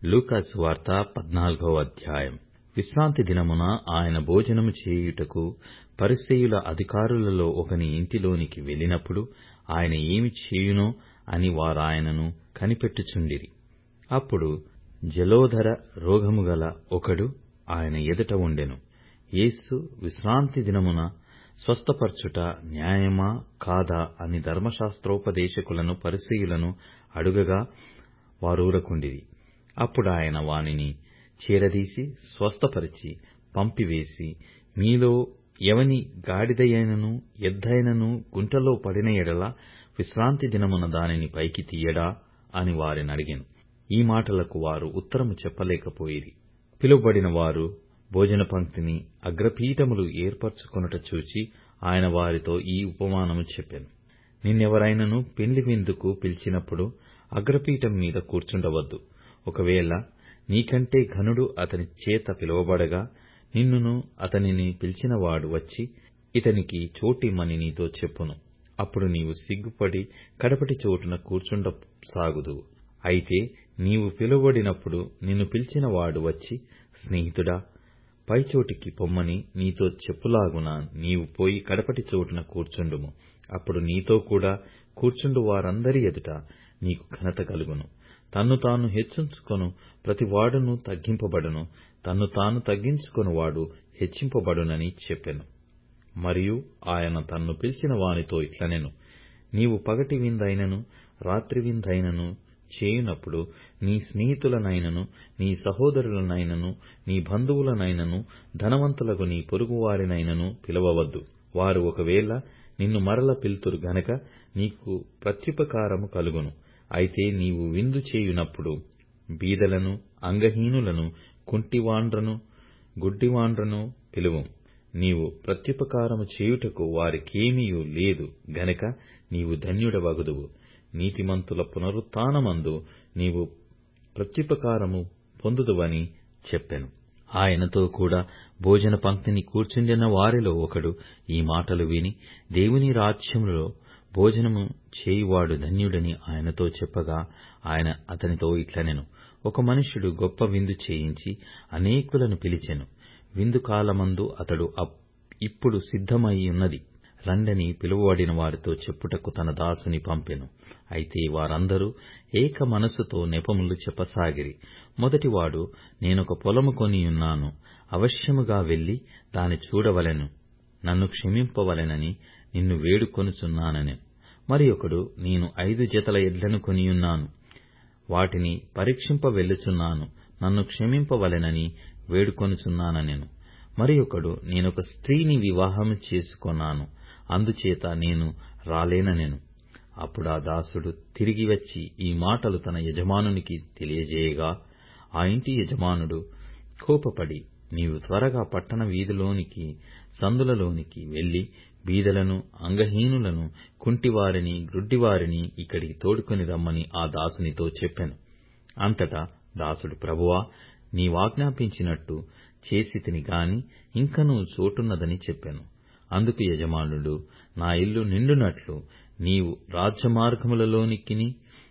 లూకాసు వార్త పద్నాలుగవ అధ్యాయం విశ్రాంతి దినమున ఆయన భోజనము చేయుటకు పరిసయ్యుల అధికారులలో ఒకని ఇంటిలోనికి వెళ్ళినప్పుడు ఆయన ఏమి చేయునో అని వారాయనను కనిపెట్టుచుండిరి అప్పుడు జలోదర రోగముగల ఒకడు ఆయన ఎదుట ఉండెను యేసు విశ్రాంతి దినమున స్వస్థపరచుట న్యాయమా కాదా అని ధర్మశాస్త్రోపదేశకులను పరిసయ్యులను అడుగగా వారూరకుండిరి అప్పుడాయన వానిని చేరదీసి స్వస్థపరచి పంపివేసి మీలో ఎవని గాడిదయైనను ఎద్దైనను గుంటలో పడిన ఎడల విశ్రాంతి దినమున దానిని పైకి తీయడా అని వారినడిగెను ఈ మాటలకు వారు ఉత్తరము చెప్పలేకపోయిరి పిలువబడిన వారు భోజన పంక్తిని అగ్రపీఠములు ఏర్పరచుకొనుట చూచి ఆయన వారితో ఈ ఉపమానము చెప్పెను నిన్నెవరైనను పెండ్లి విందుకు పిలిచినప్పుడు అగ్రపీఠం మీద కూర్చుండవద్దు ఒకవేళ నీకంటే ఘనుడు అతని చేత పిలువబడగా నిన్నును అతనిని పిలిచినవాడు వచ్చి ఇతనికి చోటిమ్మని నీతో చెప్పును అప్పుడు నీవు సిగ్గుపడి కడపటి చోటున కూర్చుండ సాగుదువు అయితే నీవు పిలువబడినప్పుడు నిన్ను పిలిచిన వాడు వచ్చి స్నేహితుడా పైచోటికి పొమ్మని నీతో చెప్పులాగున నీవు పోయి కడపటి చోటున కూర్చుండుము అప్పుడు నీతో కూడా కూర్చుండు వారందరి ఎదుట నీకు ఘనత కలుగును తన్ను తాను హెచ్చించుకొను ప్రతివాడును తగ్గింపబడును తన్ను తాను తగ్గించుకొనువాడు హెచ్చింపబడునని చెప్పెను మరియు ఆయన తన్ను పిలిచిన వానితో ఇట్లనెను నీవు పగటి విందైనను రాత్రి విందైనను చేయునప్పుడు నీ స్నేహితులనైనను నీ సహోదరులనైనను నీ బంధువులనైనను ధనవంతులకు నీ పొరుగువారినైనను పిలవవద్దు వారు ఒకవేళ నిన్ను మరల పిలుతురు గనక నీకు ప్రత్యుపకారము కలుగును అయితే నీవు విందు చేయునప్పుడు బీదలను అంగహీనులను కుంటివాండ్రను గుడ్డివాండ్రను పిలువు నీవు ప్రత్యుపకారము చేయుటకు వారికేమీయూ లేదు గనక నీవు ధన్యుడవగుదువు నీతిమంతుల పునరుత్నమందు నీవు ప్రత్యుపకారము పొందుదువని చెప్పెను ఆయనతో కూడా భోజన పంక్తిని కూర్చుండిన వారిలో ఒకడు ఈ మాటలు విని దేవుని రాజ్యములో భోజనము చేయువాడు ధన్యుడని ఆయనతో చెప్పగా ఆయన అతనితో ఇట్లనెను ఒక మనుష్యుడు గొప్ప విందు చేయించి అనేకులను పిలిచెను విందు కాలమందు అతడు ఇప్పుడు సిద్ధమయ్యున్నది రండని పిలువబడిన వారితో చెప్పుటకు తన దాసుని పంపెను అయితే వారందరూ ఏక మనసుతో నెపములు చెప్పసాగిరి మొదటివాడు నేనొక పొలము కొనియున్నాను అవశ్యముగా వెళ్లి దాని చూడవలెను నన్ను క్షమింపవలెనని నిన్ను వేడుకొనుచున్నానని మరి ఒకడు నేను ఐదు జతల ఎడ్లను కొనియున్నాను వాటిని పరీక్షింప వెళ్ళుచున్నాను నన్ను క్షమింపవలెనని వేడుకొనుచున్నానెను మరి ఒకడు నేనొక స్త్రీని వివాహము చేసుకొన్నాను అందుచేత నేను రాలేననెను అప్పుడా దాసుడు తిరిగి వచ్చి ఈ మాటలు తన యజమానునికి తెలియజేయగా ఆ ఇంటి యజమానుడు కోపపడి నీవు త్వరగా పట్టణ వీధిలోనికి సందులలోనికి వెళ్లి బీదలను అంగహీనులను కుంటివారిని గ్రుడ్డివారిని ఇక్కడికి తోడుకొని రమ్మని ఆ దాసునితో చెప్పెను అంతటా దాసుడు ప్రభువా నీవాజ్ఞాపించినట్టు చేసితిని గాని ఇంకనూ చోటున్నదని చెప్పెను అందుకు యజమానుడు నా ఇల్లు నిండునట్లు నీవు రాజ్యమార్గములలోనికిని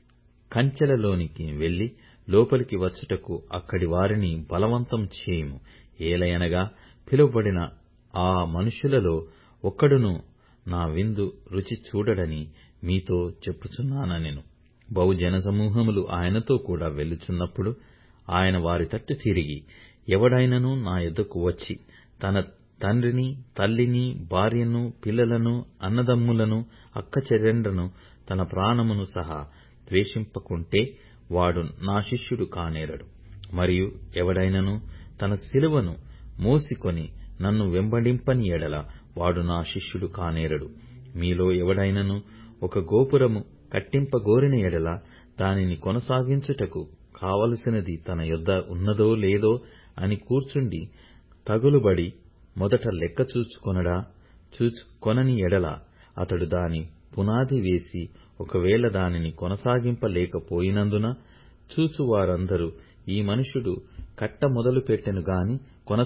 కంచెలలోనికి వెళ్లి లోపలికి వచ్చుటకు అక్కడి వారిని బలవంతం చేయుము ఏలయనగా పిలువబడిన ఆ మనుషులలో ఒక్కడును నా విందు రుచి చూడడని మీతో చెప్పుచున్నానెను బహు జనసమూహములు ఆయనతో కూడా వెళ్ళుచున్నప్పుడు ఆయన వారి తట్టు తిరిగి ఎవడైనను నా యొద్దకు వచ్చి తన తండ్రిని తల్లిని భార్యను పిల్లలను అన్నదమ్ములను అక్కచెల్లెండ్రను తన ప్రాణమును సహా ద్వేషింపకుంటే వాడు నా శిష్యుడు కానేరడు మరియు ఎవడైనను తన శిలువను మోసికొని నన్ను వెంబడింపని ఎడల వాడు నా శిష్యుడు కానేరడు మీలో ఎవడైనను ఒక గోపురము కట్టింపగోరిన ఎడల దానిని కొనసాగించుటకు కావలసినది తన యొద్ద ఉన్నదో లేదో అని కూర్చుండి తగులుబడి మొదట లెక్క చూచుకొనడా చూచుకొనని ఎడల అతడు దాని పునాది వేసి ఒకవేళ దానిని కొనసాగింపలేకపోయినందున చూచువారందరూ ఈ మనుషుడు కట్ట మొదలుపెట్టెను గాని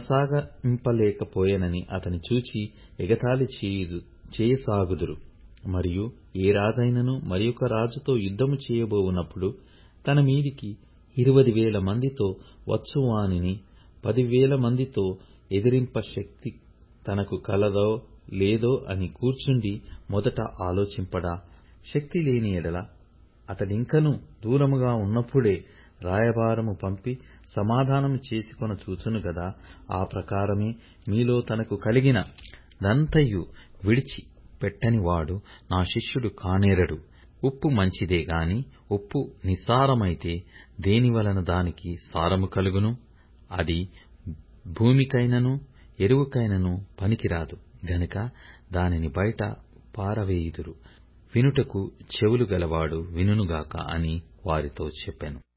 కొనసాగింపలేకపోయెనని అతని చూచి ఎగతాళి చేయసాగుదురు మరియు ఏ రాజైనను మరియొక రాజుతో యుద్ధము చేయబోవునప్పుడు తన మీదికి ఇరువది వేల మందితో వచ్చువానిని పదివేల మందితో ఎదిరింప శక్తి తనకు కలదో లేదో అని కూర్చుండి మొదట ఆలోచింపడా శక్తి లేని ఎడల అతడింకనూ దూరముగా ఉన్నప్పుడే రాయబారము పంపి సమాధానము చేసికొన చూచును గదా ఆ ప్రకారమే మీలో తనకు కలిగిన దంతయు విడిచి పెట్టనివాడు నా శిష్యుడు కానేరడు ఉప్పు మంచిదే గాని ఉప్పు నిస్సారమైతే దేనివలన దానికి సారము కలుగును అది భూమికైనను ఎరువుకైనను పనికిరాదు గనుక దానిని బయట పారవేయుదురు వినుటకు చెవులు గలవాడు వినుగాక అని వారితో చెప్పెను